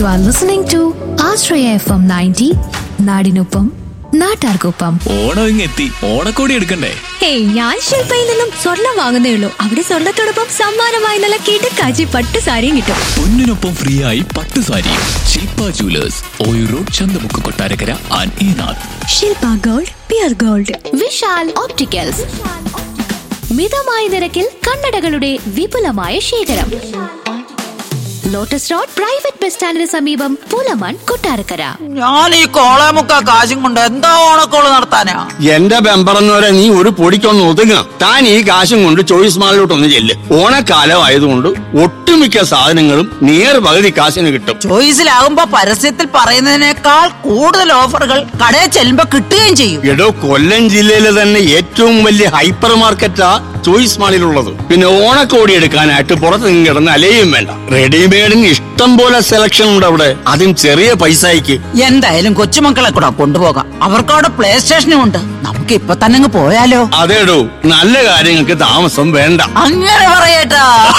U are listening to Ashraya F M ninety നാടിനൊപ്പം നാട്ടാർക്കൊപ്പം ഓണം ഇങ്ങെത്തി ഓണക്കോടി എടുക്കണ്ടേ ഹേയ് ഞാൻ ശില്പയിൽ നിന്നും സ്വർണം വാങ്ങുന്നേ ഉള്ളൂ അവിടെ സ്വർണത്തോടൊപ്പം സമ്മാനമായി നല്ല കിടക്കാച്ചി പട്ട് സാരിയും കിട്ടും പൊന്നിനൊപ്പം ഫ്രീ ആയി പട്ട് സാരിയും Shilpa jewellers Oyoor road Chanthamukku Kottarakkara and ഈനാഥ് Shilpa gold pure gold Vishal opticals മിതമായ നിരക്കിൽ കണ്ണടകളുടെ വിപുലമായ ശേഖരം ലോട്ടസ് റോഡ് പ്രൈവറ്റ് ബസ് സ്റ്റാൻഡിന് സമീപം പുലമൺ കൊട്ടാരക്കര ഞാൻ ഈ കോളേമുക്ക കാശും കൊണ്ട് എന്താ ഓണക്കോള് നടത്താനാ എന്റെ ബെമ്പറന്നവരെ നീ ഒരു പൊടിക്കൊന്ന് ഒതുങ്ങ താൻ ഈ കാശും കൊണ്ട് ചോയ്സ് മാളിലോട്ടൊന്ന് ചെല്ല് ഓണക്കാലം ആയതുകൊണ്ട് ഒട്ടുമിക്ക സാധനങ്ങളും നിയർ പകുതി കാശിന് കിട്ടും ചോയ്സിലാകുമ്പോ പരസ്യത്തിൽ പറയുന്നതിനേക്കാൾ കൂടുതൽ ഓഫറുകൾ കടയിൽ ചെല്ലുമ്പോ കിട്ടുകയും ചെയ്യും എടോ കൊല്ലം ജില്ലയിലെ തന്നെ ഏറ്റവും വലിയ ഹൈപ്പർ മാർക്കറ്റാ ചോയ്സ് മാളിലുള്ളത് പിന്നെ ഓണക്കോടി എടുക്കാനായിട്ട് പുറത്ത് നിന്ന് കിടന്ന് അലയും വേണ്ട റെഡിമെയ്ഡിന് ഇഷ്ടം പോലെ സെലക്ഷൻ ഉണ്ട് അവിടെ അതും ചെറിയ പൈസയ്ക്ക് എന്തായാലും കൊച്ചുമക്കളെ കൂടെ കൊണ്ടുപോകാം അവർക്ക് അവിടെ പ്ലേ സ്റ്റേഷനും ഉണ്ട് നമുക്ക് ഇപ്പൊ തന്നെ അങ്ങ് പോയാലോ അതേടോ നല്ല കാര്യങ്ങൾക്ക് താമസം വേണ്ട അങ്ങനെ പറയട്ടാ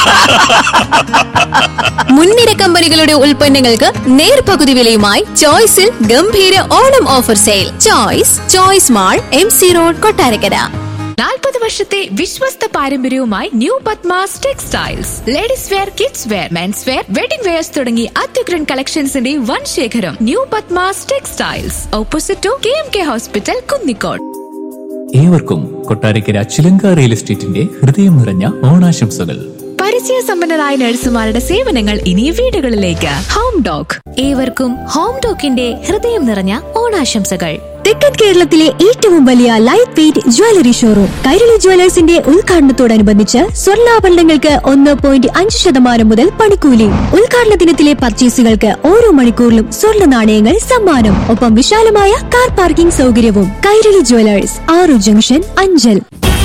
മുൻനിര കമ്പനികളുടെ ഉൽപ്പന്നങ്ങൾക്ക് നേർപകുതി വിലയുമായി ചോയ്സിൽ ഗംഭീര Onam offer sale choice choice mall M C road Kottarakkara നാൽപ്പത് വർഷത്തെ വിശ്വസ്ത പാരമ്പര്യവുമായി new Padmas textiles ladies wear kids wear men's wear wedding wears തുടങ്ങി അത്യുഗ്രൻ കളക്ഷൻസിന്റെ വൻ ശേഖരം new Padmas textiles opposite to K M K hospital Kunnicode ഏവർക്കും കൊട്ടാരക്കര ചിലങ്ക റിയൽ എസ്റ്റേറ്റിന്റെ ഹൃദയം നിറഞ്ഞ ഓണാശംസകൾ പരിചയസമ്പന്നരായ നഴ്സുമാരുടെ സേവനങ്ങൾ ഇനി വീടുകളിലേക്ക് ഹോം ഡോഗ് ഏവർക്കും ഹോം ഡോക്കിന്റെ ഹൃദയം നിറഞ്ഞ ഓണാശംസകൾ തെക്കൻ കേരളത്തിലെ ഏറ്റവും വലിയ light weight jewellery showroom Kairali ജ്വല്ലേഴ്സിന്റെ ഉദ്ഘാടനത്തോടനുബന്ധിച്ച് സ്വർണ്ണാഭരണങ്ങൾക്ക് ഒന്ന് പോയിന്റ് അഞ്ച് ശതമാനം മുതൽ പണിക്കൂലി ഉദ്ഘാടന ദിനത്തിലെ പർച്ചേസുകൾക്ക് ഓരോ മണിക്കൂറിലും സ്വർണ്ണ നാണയങ്ങൾ സമ്മാനം ഒപ്പം വിശാലമായ കാർ പാർക്കിംഗ് സൗകര്യവും കൈരളി ജ്വല്ലേഴ്സ് ആറു junction Anchal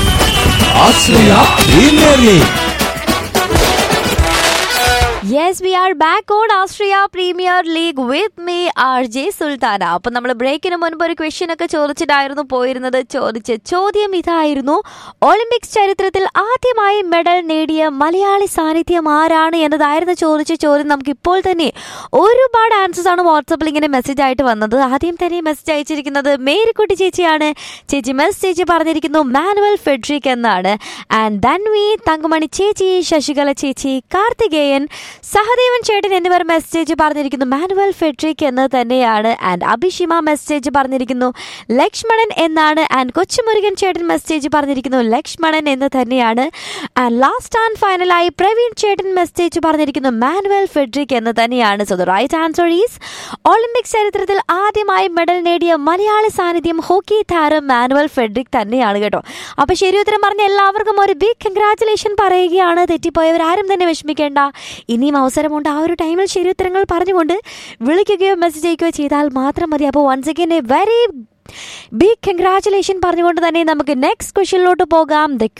yes we are back on Austria premier league with me R J Sulthana അപ്പൊ നമ്മൾ ബ്രേക്കിന് മുൻപ് ഒരു ക്വസ്റ്റ്യൻ ഒക്കെ ചോദിച്ചിട്ടായിരുന്നു പോയിരുന്നത് ചോദിച്ച ചോദ്യം ഇതായിരുന്നു ഒളിമ്പിക്സ് ചരിത്രത്തിൽ ആദ്യമായി മെഡൽ നേടിയ മലയാളി സാന്നിധ്യം ആരാണ് എന്നതായിരുന്നു ചോദിച്ച ചോദ്യം നമുക്ക് ഇപ്പോൾ തന്നെ ഒരുപാട് ആൻസേഴ്സ് ആണ് വാട്സപ്പിൽ ഇങ്ങനെ മെസ്സേജ് ആയിട്ട് വന്നത് ആദ്യം തന്നെ മെസ്സേജ് അയച്ചിരിക്കുന്നത് മേരിക്കുട്ടി ചേച്ചിയാണ് ചേച്ചി മെസ്സേജ് പറഞ്ഞിരിക്കുന്നു മാനുവൽ ഫെഡ്രിക് എന്നാണ് ആൻഡ് ധൻവി തങ്കമണി ചേച്ചി ശശികല ചേച്ചി കാർത്തികേയൻ സഹദേവൻ ചേട്ടൻ എന്നിവർ മെസ്സേജ് പറഞ്ഞിരിക്കുന്നു മാനുവൽ ഫെഡ്രിക് എന്ന് തന്നെയാണ് ആൻഡ് അഭിഷിമ മെസ്സേജ് പറഞ്ഞിരിക്കുന്നു ലക്ഷ്മണൻ എന്നാണ് ആൻഡ് കൊച്ചുമുരുകൻ ചേട്ടൻ മെസ്സേജ് പറഞ്ഞിരിക്കുന്നു ലക്ഷ്മണൻ എന്ന് തന്നെയാണ് ആൻഡ് ലാസ്റ്റ് ആൻഡ് ഫൈനലായി പ്രവീൺ ചേട്ടൻ മെസ്സേജ് പറഞ്ഞിരിക്കുന്നു മാനുവൽ ഫെഡ്രിക് എന്ന് തന്നെയാണ് so the right answer is Olympics ചരിത്രത്തിൽ ആദ്യമായി മെഡൽ നേടിയ മലയാള സാന്നിധ്യം ഹോക്കി താരം മാനുവൽ ഫെഡ്രിക് തന്നെയാണ് കേട്ടോ അപ്പൊ ശരി ഉത്തരം പറഞ്ഞ എല്ലാവർക്കും ഒരു ബിഗ് കൺഗ്രാറ്റുലേഷൻ പറയുകയാണ് തെറ്റിപ്പോയവർ ആരും തന്നെ വിഷമിക്കേണ്ട ഇനിയും അവസരമുണ്ട് ആ ഒരു ടൈമിൽ ശരി ഉത്തരങ്ങൾ പറഞ്ഞുകൊണ്ട് വിളിക്കുകയോ മെസ്സേജ് അയക്കുകയോ ചെയ്താൽ മാത്രം മതി അപ്പോൾ once again a very big congratulation പറഞ്ഞുകൊണ്ട് തന്നെ നമുക്ക് നെക്സ്റ്റ് ക്വസ്റ്റ്യനിലോട്ട് പോകാം ദ